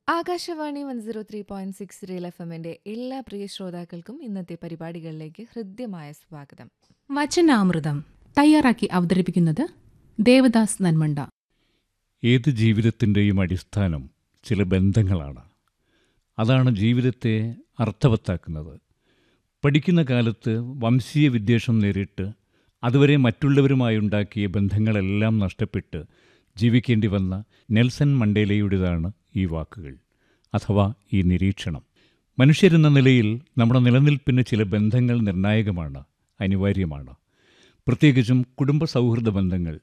Akashvani one zero three point six real F എമ്മിന്റെ എല്ലാ പ്രിയ ശ്രോതാക്കൾക്കും ഇന്നത്തെ പരിപാടികളിലേക്ക് ഹൃദ്യമായ സ്വാഗതം വചനാമൃതം തയ്യാറാക്കി അവതരിപ്പിക്കുന്നത് ദേവദാസ് നന്മണ്ട ഏത് ജീവിതത്തിൻ്റെയും അടിസ്ഥാനം ചില ബന്ധങ്ങളാണ് അതാണ് ജീവിതത്തെ അർത്ഥവത്താക്കുന്നത് പഠിക്കുന്ന കാലത്ത് വംശീയ വിദ്വേഷം നേരിട്ട് അതുവരെ മറ്റുള്ളവരുമായി ഉണ്ടാക്കിയ ബന്ധങ്ങളെല്ലാം നഷ്ടപ്പെട്ട് ജീവിക്കേണ്ടി വന്ന നെൽസൺ മണ്ടേലയുടേതാണ് ഈ വാക്കുകൾ അഥവാ ഈ നിരീക്ഷണം മനുഷ്യരെന്ന നിലയിൽ നമ്മുടെ നിലനിൽപ്പിന് ചില ബന്ധങ്ങൾ നിർണായകമാണ് അനിവാര്യമാണ് പ്രത്യേകിച്ചും കുടുംബ സൗഹൃദ ബന്ധങ്ങൾ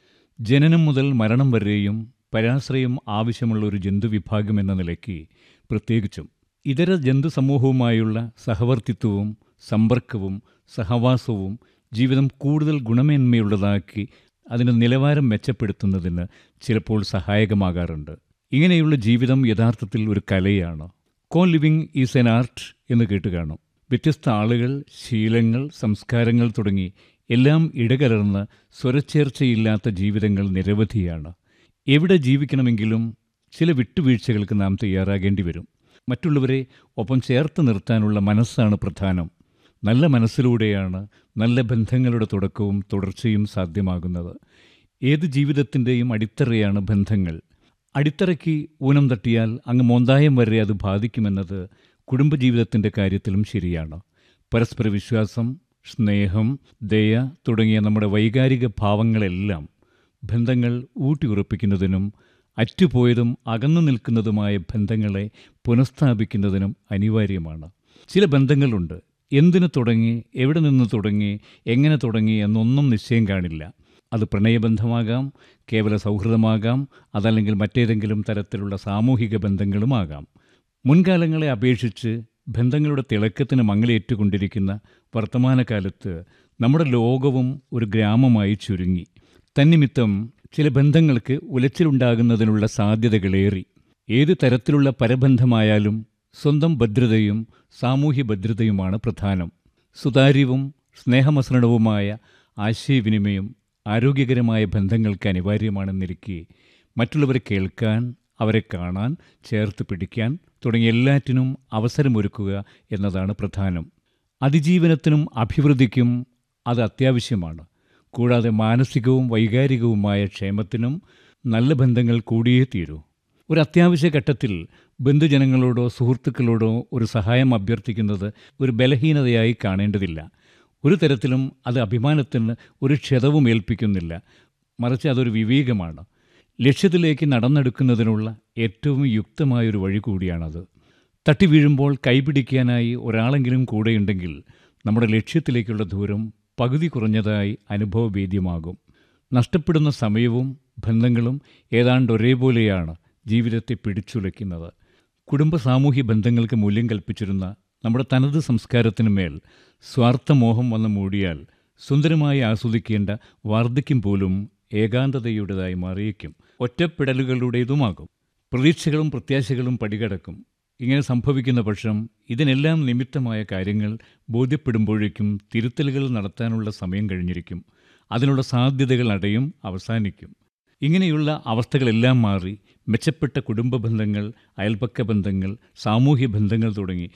ജനനം മുതൽ മരണം വരെയും പരാശ്രയം ആവശ്യമുള്ള ഒരു ജന്തുവിഭാഗം എന്ന നിലയ്ക്ക് പ്രത്യേകിച്ചും ഇതര ജന്തു സമൂഹവുമായുള്ള സഹവർത്തിത്വവും സമ്പർക്കവും സഹവാസവും ജീവിതം കൂടുതൽ ഗുണമേന്മയുള്ളതാക്കി അതിൻ്റെ നിലവാരം മെച്ചപ്പെടുത്തുന്നതിന് ചിലപ്പോൾ സഹായകമാകാറുണ്ട് ഇങ്ങനെയുള്ള ജീവിതം യഥാർത്ഥത്തിൽ ഒരു കലയാണ് കോ ലിവിങ് ഈസ് എൻ ആർട്ട് എന്ന് കേട്ട് കാണും വ്യത്യസ്ത ആളുകൾ ശീലങ്ങൾ സംസ്കാരങ്ങൾ തുടങ്ങി എല്ലാം ഇടകലർന്ന് സ്വരച്ചേർച്ചയില്ലാത്ത ജീവിതങ്ങൾ നിരവധിയാണ് എവിടെ ജീവിക്കണമെങ്കിലും ചില വിട്ടുവീഴ്ചകൾക്ക് നാം തയ്യാറാകേണ്ടി വരും മറ്റുള്ളവരെ ഒപ്പം ചേർത്ത് നിർത്താനുള്ള മനസ്സാണ് പ്രധാനം നല്ല മനസ്സിലൂടെയാണ് നല്ല ബന്ധങ്ങളുടെ തുടക്കവും തുടർച്ചയും സാധ്യമാകുന്നത് ഏത് ജീവിതത്തിൻ്റെയും അടിത്തറയാണ് ബന്ധങ്ങൾ അടിത്തറയ്ക്ക് ഊനം തട്ടിയാൽ അങ്ങ് മോന്തായം വരെ അത് ബാധിക്കുമെന്നത് കുടുംബജീവിതത്തിൻ്റെ കാര്യത്തിലും ശരിയാണ് പരസ്പര വിശ്വാസം സ്നേഹം ദയ തുടങ്ങിയ നമ്മുടെ വൈകാരിക ഭാവങ്ങളെല്ലാം ബന്ധങ്ങൾ ഊട്ടിയുറപ്പിക്കുന്നതിനും അറ്റുപോയതും അകന്നു നിൽക്കുന്നതുമായ ബന്ധങ്ങളെ പുനഃസ്ഥാപിക്കുന്നതിനും അനിവാര്യമാണ് ചില ബന്ധങ്ങളുണ്ട് എന്തിനു തുടങ്ങി എവിടെ നിന്ന് തുടങ്ങി എങ്ങനെ തുടങ്ങി എന്നൊന്നും നിശ്ചയം കാണില്ല അത് പ്രണയബന്ധമാകാം കേവല സൗഹൃദമാകാം അതല്ലെങ്കിൽ മറ്റേതെങ്കിലും തരത്തിലുള്ള സാമൂഹിക ബന്ധങ്ങളുമാകാം മുൻകാലങ്ങളെ അപേക്ഷിച്ച് ബന്ധങ്ങളുടെ തിളക്കത്തിന് മങ്ങലേറ്റുകൊണ്ടിരിക്കുന്ന വർത്തമാനകാലത്ത് നമ്മുടെ ലോകവും ഒരു ഗ്രാമമായി ചുരുങ്ങി തന്നിമിത്തം ചില ബന്ധങ്ങൾക്ക് ഉലച്ചിലുണ്ടാകുന്നതിനുള്ള സാധ്യതകളേറി ഏത് തരത്തിലുള്ള പരബന്ധമായാലും സ്വന്തം ഭദ്രതയും സാമൂഹ്യ ഭദ്രതയുമാണ് പ്രധാനം സുതാര്യവും സ്നേഹമസൃണവുമായ ആശയവിനിമയം ആരോഗ്യകരമായ ബന്ധങ്ങൾക്ക് അനിവാര്യമാണെന്നിരിക്കെ മറ്റുള്ളവരെ കേൾക്കാൻ അവരെ കാണാൻ ചേർത്ത് പിടിക്കാൻ തുടങ്ങിയ എല്ലാറ്റിനും അവസരമൊരുക്കുക എന്നതാണ് പ്രധാനം അതിജീവനത്തിനും അഭിവൃദ്ധിക്കും അത് അത്യാവശ്യമാണ് കൂടാതെ മാനസികവും വൈകാരികവുമായ ക്ഷേമത്തിനും നല്ല ബന്ധങ്ങൾ കൂടിയേ തീരൂ ഒരു അത്യാവശ്യ ഘട്ടത്തിൽ ബന്ധുജനങ്ങളോടോ സുഹൃത്തുക്കളോടോ ഒരു സഹായം അഭ്യർത്ഥിക്കുന്നത് ഒരു ബലഹീനതയായി കാണേണ്ടതില്ല ഒരു തരത്തിലും അത് അഭിമാനത്തിന് ഒരു ക്ഷതവും ഏൽപ്പിക്കുന്നില്ല മറിച്ച് അതൊരു വിവേകമാണ് ലക്ഷ്യത്തിലേക്ക് നടന്നെടുക്കുന്നതിനുള്ള ഏറ്റവും യുക്തമായൊരു വഴി കൂടിയാണത് തട്ടി വീഴുമ്പോൾ കൈപിടിക്കാനായി ഒരാളെങ്കിലും കൂടെയുണ്ടെങ്കിൽ നമ്മുടെ ലക്ഷ്യത്തിലേക്കുള്ള ദൂരം പകുതി കുറഞ്ഞതായി അനുഭവവേദ്യമാകും നഷ്ടപ്പെടുന്ന സമയവും ബന്ധങ്ങളും ഏതാണ്ട് ഒരേപോലെയാണ് ജീവിതത്തെ പിടിച്ചുലയ്ക്കുന്നത് കുടുംബ സാമൂഹ്യ ബന്ധങ്ങൾക്ക് മൂല്യം കൽപ്പിച്ചിരുന്ന നമ്മുടെ തനത് സംസ്കാരത്തിന് മേൽ സ്വാർത്ഥമോഹം വന്ന് മൂടിയാൽ സുന്ദരമായി ആസ്വദിക്കേണ്ട വാർദ്ധക്യം പോലും ഏകാന്തതയുടേതായി മാറിയേക്കും ഒറ്റപ്പെടലുകളുടേതുമാകും പ്രതീക്ഷകളും പ്രത്യാശകളും പടികടക്കും ഇങ്ങനെ സംഭവിക്കുന്ന പക്ഷം ഇതിനെല്ലാം നിമിത്തമായ കാര്യങ്ങൾ ബോധ്യപ്പെടുമ്പോഴേക്കും തിരുത്തലുകൾ നടത്താനുള്ള സമയം കഴിഞ്ഞിരിക്കും അതിനുള്ള സാധ്യതകൾ അടയും അവസാനിക്കും ഇങ്ങനെയുള്ള അവസ്ഥകളെല്ലാം മാറി മെച്ചപ്പെട്ട കുടുംബ ബന്ധങ്ങൾ അയൽപക്ക ബന്ധങ്ങൾ സാമൂഹ്യ ബന്ധങ്ങൾ തുടങ്ങി